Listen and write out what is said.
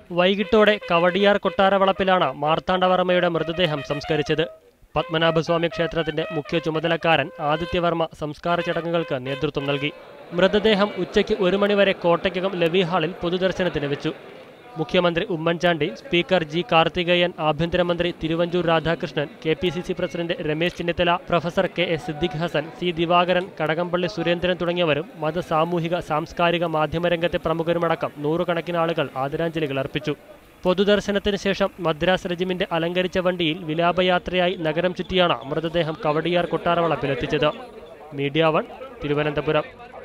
വൈകിട്ടോടെ കവടിയാർ കൊട്ടാരവളപ്പിലാണ് മാർത്താണ്ഡവർമ്മയുടെ മൃതദേഹം സംസ്കരിച്ചത് പത്മനാഭസ്വാമി ക്ഷേത്രത്തിന്റെ മുഖ്യ ചുമതലക്കാരൻ ആദിത്യവർമ്മ സംസ്കാര ചടങ്ങുകൾക്ക് നേതൃത്വം നൽകി മൃതദേഹം ഉച്ചയ്ക്ക് ഒരു മണിവരെ കോട്ടയ്ക്കകം ലവി ഹാളിൽ പൊതുദർശനത്തിന് വെച്ചു മുഖ്യമന്ത്രി ഉമ്മൻചാണ്ടി സ്പീക്കർ ജി കാർത്തികേയൻ ആഭ്യന്തരമന്ത്രി Thiruvanchoor Radhakrishnan K P C C president Ramesh Chennithala professor K S Siddique Hasan C Divakaran Kadakampally Surendran തുടങ്ങിയവരും മത സാമൂഹിക സാംസ്കാരിക മാധ്യമരംഗത്തെ പ്രമുഖരുമടക്കം നൂറുകണക്കിന് ആളുകൾ ആദരാഞ്ജലികൾ അർപ്പിച്ചു പൊതുദർശനത്തിന് ശേഷം മദ്രാസ് റെജിമിന്റെ അലങ്കരിച്ച വണ്ടിയിൽ വിലാപയാത്രയായി നഗരം ചുറ്റിയാണ് മൃതദേഹം കവടിയാർ കൊട്ടാരവളപ്പിലെത്തിച്ചത് മീഡിയ വൺ തിരുവനന്തപുരം